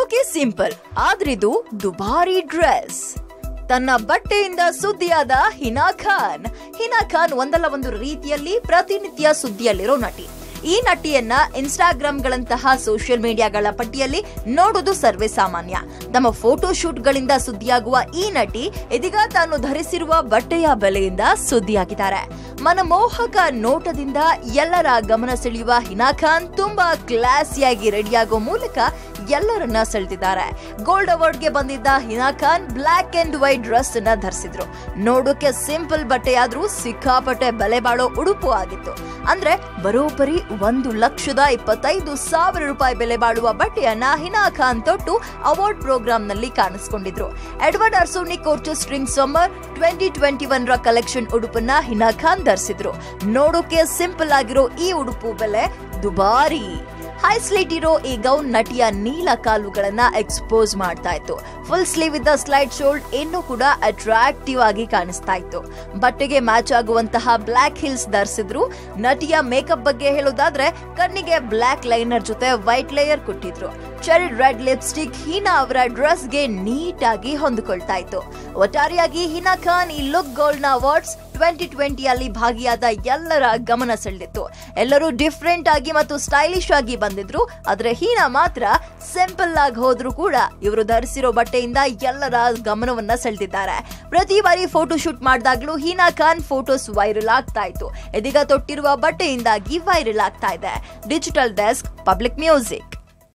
ನೋಡೋಕೆ ಸಿಂಪಲ್ ಆದ್ರಿದು ದುಬಾರಿ ಡ್ರೆಸ್ ತನ್ನ ಬಟ್ಟೆಯಿಂದ ಸುದ್ದಿಯಾದ ಹಿನಾ ಖಾನ್ ಹಿನಾ ಖಾನ್ ಒಂದಲ್ಲ ಒಂದು ರೀತಿಯಲ್ಲಿ ಪ್ರತಿನಿತ್ಯ ಸುದ್ದಿಯಲ್ಲಿರೋ ನಟಿ ಈ ನಟಿಯನ್ನ ಇನ್ಸ್ಟಾಗ್ರಾಂಗಳಂತಹ ಸೋಷಿಯಲ್ ಮೀಡಿಯಾಗಳ ಪಟ್ಟಿಯಲ್ಲಿ ನೋಡುವುದು ಸರ್ವೇ ಸಾಮಾನ್ಯ ತಮ್ಮ ಫೋಟೋ ಶೂಟ್ಗಳಿಂದ ಸುದ್ದಿಯಾಗುವ ಈ ನಟಿ ಇದೀಗ ತಾನು ಧರಿಸಿರುವ ಬಟ್ಟೆಯ ಬೆಲೆಯಿಂದ ಸುದ್ದಿಯಾಗಿದ್ದಾರೆ ಮನಮೋಹಕ ನೋಟದಿಂದ ಎಲ್ಲರ ಗಮನ ಸೆಳೆಯುವ ಹಿನಾ ಖಾನ್ ತುಂಬಾ ಕ್ಲಾಸಿಯಾಗಿ ರೆಡಿಯಾಗೋ ಮೂಲಕ ಎಲ್ಲರನ್ನ ಸೆಳೆದಿದ್ದಾರೆ ಗೋಲ್ಡ್ ಅವಾರ್ಡ್ಗೆ ಬಂದಿದ್ದ Hina Khan black and white dress ಅನ್ನ ಧರಿಸಿದ್ರು ನೋಡೋಕೆ ಸಿಂಪಲ್ ಬಟ್ಟೆಯಾದ್ರೂ ಸಿಕ್ಕಾಪಟ್ಟೆ ಬೆಲೆ ಬಾಳೋ ಉಡುಪು ಆಗಿತ್ತು ಅಂದ್ರೆ ಬರೋಬ್ಬರಿ ಒಂದು ಲಕ್ಷದ ಇಪ್ಪತ್ತೈದು ಸಾವಿರ ರೂಪಾಯಿ ಬೆಲೆ ಬಾಳುವ ಬಟ್ಟೆಯನ್ನ ಹಿನಾ ಖಾನ್ ತೊಟ್ಟು ಅವಾರ್ಡ್ ಪ್ರೋಗ್ರಾಮ್ ನಲ್ಲಿ ಕಾಣಿಸ್ಕೊಂಡಿದ್ರು ಎಡ್ವರ್ಡ್ ಅರ್ಸೋನಿ ಕೋರ್ಚ್ spring summer twenty twenty one ರ ಕಲೆಕ್ಷನ್ ಉಡುಪನ್ನ ಹಿನಾ ಖಾನ್ ಧರಿಸಿದ್ರು ನೋಡೋಕೆ ಸಿಂಪಲ್ ಆಗಿರೋ ಈ ಉಡುಪು ಬೆಲೆ ದುಬಾರಿ ಹೈ ಸ್ಲೀಟ್ ಇರೋ ಈ ಗೌನ್ ನಟಿಯ ನೀಲ ಕಾಲುಗಳನ್ನ ಎಕ್ಸ್ಪೋಸ್ ಮಾಡ್ತಾ ಇತ್ತು ಫುಲ್ ಸ್ಲೀವ್ ಇದ್ದ ಸ್ಲೈಡ್ ಶೋಲ್ಡ್ ಇನ್ನೂ ಕೂಡ ಅಟ್ರಾಕ್ಟಿವ್ ಆಗಿ ಕಾಣಿಸ್ತಾ ಇತ್ತು ಬಟ್ಟೆಗೆ ಮ್ಯಾಚ್ ಆಗುವಂತಹ ಬ್ಲಾಕ್ ಹಿಲ್ಸ್ ಧರಿಸಿದ್ರು ನಟಿಯ ಮೇಕಪ್ ಬಗ್ಗೆ ಹೇಳೋದಾದ್ರೆ ಕಣ್ಣಿಗೆ ಬ್ಲಾಕ್ ಲೈನರ್ ಜೊತೆ ವೈಟ್ ಲೇಯರ್ ಕೊಟ್ಟಿದ್ರು ಚೆರಿ ರೆಡ್ ಲಿಪ್ಸ್ಟಿಕ್ ಹೀನಾ ಅವರ ಡ್ರೆಸ್ಗೆ ನೀಟ್ ಆಗಿ ಹೊಂದಿಕೊಳ್ತಾ ಇತ್ತು ಒಟ್ಟಾರೆಯಾಗಿ ಹಿನಾ ಖಾನ್ ಈ ಲುಕ್ ಗೋಲ್ಡ್ ನ ಅವಾರ್ಡ್ಸ್ ಟ್ವೆಂಟಿ ಟ್ವೆಂಟಿಯಲ್ಲಿ ಭಾಗಿಯಾದ ಎಲ್ಲರ ಗಮನ ಸೆಳೆದಿತ್ತು ಎಲ್ಲರೂ ಡಿಫ್ರೆಂಟ್ ಆಗಿ ಮತ್ತು ಸ್ಟೈಲಿಶ್ ಆಗಿ ಬಂದಿದ್ರು ಆದ್ರೆ ಹೀನಾ ಮಾತ್ರ ಸಿಂಪಲ್ ಆಗಿ ಹೋದ್ರು ಕೂಡ ಇವರು ಧರಿಸಿರೋ ಬಟ್ಟೆಯಿಂದ ಎಲ್ಲರ ಗಮನವನ್ನ ಸೆಳೆದಿದ್ದಾರೆ ಪ್ರತಿ ಬಾರಿ ಫೋಟೋ ಶೂಟ್ ಮಾಡಿದಾಗ್ಲೂ ಹೀನಾ ಖಾನ್ ಫೋಟೋಸ್ ವೈರಲ್ ಆಗ್ತಾ ಇತ್ತು ಇದೀಗ ತೊಟ್ಟಿರುವ ಬಟ್ಟೆಯಿಂದಾಗಿ ವೈರಲ್ ಆಗ್ತಾ ಇದೆ ಡಿಜಿಟಲ್ ಡೆಸ್ಕ್ ಪಬ್ಲಿಕ್ ಮ್ಯೂಸಿಕ್